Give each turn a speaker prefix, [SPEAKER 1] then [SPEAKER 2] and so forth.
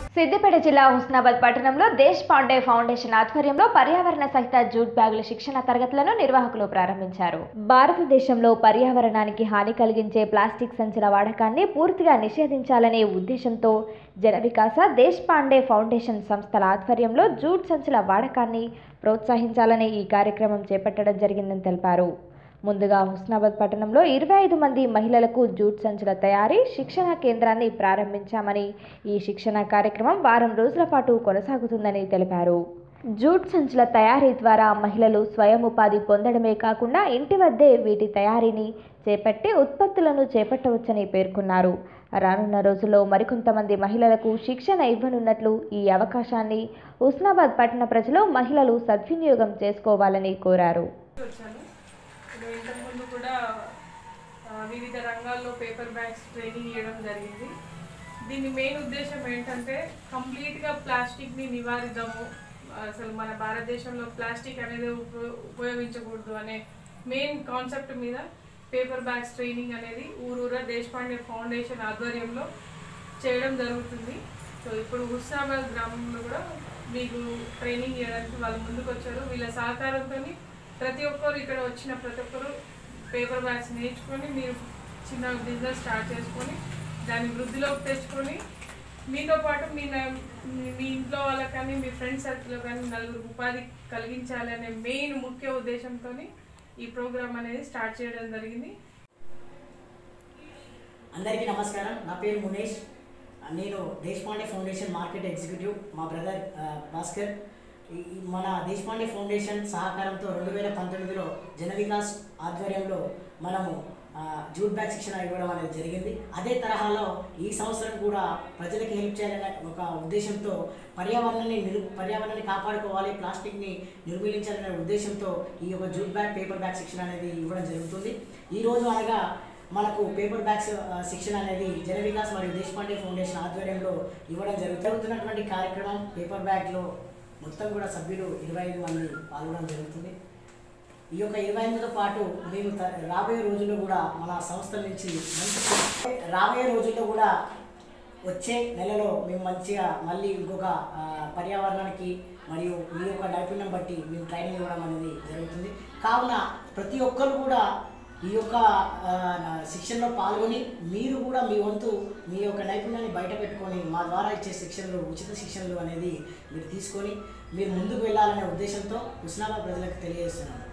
[SPEAKER 1] సిద్దిపేట జిల్లా హుస్నాబాద్ పట్టణంలో దేశ్ పాండే ఫౌండేషన్ ఆధ్వర్యంలో పర్యావరణ సహిత జూట్ బ్యాగుల శిక్షణ తరగతులను నిర్వాహకులు ప్రారంభించారు భారతదేశంలో పర్యావరణానికి హాని కలిగించే ప్లాస్టిక్ సంచుల వాడకాన్ని పూర్తిగా నిషేధించాలనే ఉద్దేశంతో జన వికాస దేశ్ పాండే ఫౌండేషన్ సంస్థల ఆధ్వర్యంలో జూట్ సంచుల వాడకాన్ని ప్రోత్సహించాలనే ఈ కార్యక్రమం చేపట్టడం జరిగిందని తెలిపారు ముందుగా హుస్నాబాద్ పట్టణంలో ఇరవై ఐదు మంది మహిళలకు జూట్ సంచుల తయారీ శిక్షణ కేంద్రాన్ని ప్రారంభించామని ఈ శిక్షణ కార్యక్రమం వారం రోజుల పాటు కొనసాగుతుందని తెలిపారు జూట్ సంచుల తయారీ ద్వారా మహిళలు స్వయం ఉపాధి పొందడమే కాకుండా ఇంటి వద్దే వీటి తయారీని చేపట్టి ఉత్పత్తులను చేపట్టవచ్చని పేర్కొన్నారు రానున్న రోజుల్లో మరికొంతమంది మహిళలకు శిక్షణ ఇవ్వనున్నట్లు ఈ అవకాశాన్ని హుస్నాబాద్ పట్టణ ప్రజలు మహిళలు సద్వినియోగం చేసుకోవాలని కోరారు
[SPEAKER 2] వచ్చాను ఇప్పుడు ఇంతకుముందు కూడా ఆ, వివిధ రంగాల్లో పేపర్ బ్యాగ్స్ ట్రైనింగ్ ఇవ్వడం జరిగింది దీని మెయిన్ ఉద్దేశం ఏంటంటే కంప్లీట్గా ప్లాస్టిక్ని నివారిద్దాము అసలు మన భారతదేశంలో ప్లాస్టిక్ అనేది ఉప- ఉపయోగించకూడదు అనే మెయిన్ కాన్సెప్ట్ మీద పేపర్ బ్యాగ్స్ ట్రైనింగ్ అనేది ఊరూరా దేశపాండే ఫౌండేషన్ ఆధ్వర్యంలో చేయడం జరుగుతుంది సో ఇప్పుడు హుస్నాబాద్ గ్రామంలో కూడా మీకు ట్రైనింగ్ ఇవ్వడానికి వాళ్ళు ముందుకు వచ్చారు వీళ్ళ సహకారంతో ప్రతి ఒక్కరు ఇక్కడ వచ్చిన ప్రతి ఒక్కరు పేపర్ బ్యాగ్స్ నేర్చుకొని మీరు చిన్న బిజినెస్ స్టార్ట్ చేసుకొని దాన్ని వృద్ధిలోకి తెచ్చుకొని మీతో పాటు మీ న- మీ- మీ ఇంట్లో వాళ్ళకి కానీ మీ ఫ్రెండ్ సర్కిల్లో కానీ నలుగురు ఉపాధి కలిగించాలి అనే మెయిన్ ముఖ్య ఉద్దేశంతో ఈ ప్రోగ్రామ్ అనేది స్టార్ట్ చేయడం జరిగింది
[SPEAKER 3] అందరికీ నమస్కారం నా పేరు మునేష్ నేను దేశపాండే ఫౌండేషన్ మార్కెట్ ఎగ్జిక్యూటివ్ మా బ్రదర్ ఆ, భాస్కర్ ఈ- ఈ మన దేశపాండే ఫౌండేషన్ సహకారంతో రెండు వేల పంతొమ్మిదిలో జన వికాస్ ఆధ్వర్యంలో మనము ఆ, జూట్ బ్యాగ్ శిక్షణ ఇవ్వడం అనేది జరిగింది అదే తరహాలో ఈ సంవత్సరం కూడా ప్రజలకు హెల్ప్ చేయాలనే ఒక ఉద్దేశంతో పర్యావరణాన్ని నిరు పర్యావరణాన్ని కాపాడుకోవాలి ప్లాస్టిక్ని నిర్మూలించాలనే ఉద్దేశంతో ఈ యొక్క జూట్ బ్యాగ్ పేపర్ బ్యాగ్ శిక్షణ అనేది ఇవ్వడం జరుగుతుంది ఈ రోజు అనగా మనకు పేపర్ బ్యాగ్స్ ఆ, శిక్షణ అనేది జన వికాస్ మరియు దేశపాండే ఫౌండేషన్ ఆధ్వర్యంలో ఇవ్వడం జరుగుతుంది జరుగుతున్నటువంటి కార్యక్రమం పేపర్ బ్యాగ్లో మొత్తం కూడా సభ్యులు ఇరవై ఐదు మంది పాల్గొనడం జరుగుతుంది ఈ యొక్క ఇరవై ఐదుతో పాటు మేము త- రాబోయే రోజుల్లో కూడా మన సంస్థ నుంచి మంచి రాబోయే రోజుల్లో కూడా వచ్చే నెలలో మేము మంచిగా మళ్ళీ ఇంకొక ఆ, పర్యావరణానికి మరియు మీ యొక్క నైపుణ్యం బట్టి మేము ట్రైనింగ్ ఇవ్వడం అనేది జరుగుతుంది కావున ప్రతి ఒక్కరు కూడా ఈ యొక్క ఆ, నా- శిక్షణలో పాల్గొని మీరు కూడా మీ వంతు మీ యొక్క నైపుణ్యాన్ని బయట పెట్టుకొని మా ద్వారా ఇచ్చే శిక్షణలు ఉచిత శిక్షణలు అనేది మీరు తీసుకొని మీరు ముందుకు వెళ్ళాలనే ఉద్దేశంతో హుస్నాబాద్ ప్రజలకు తెలియజేస్తున్నాను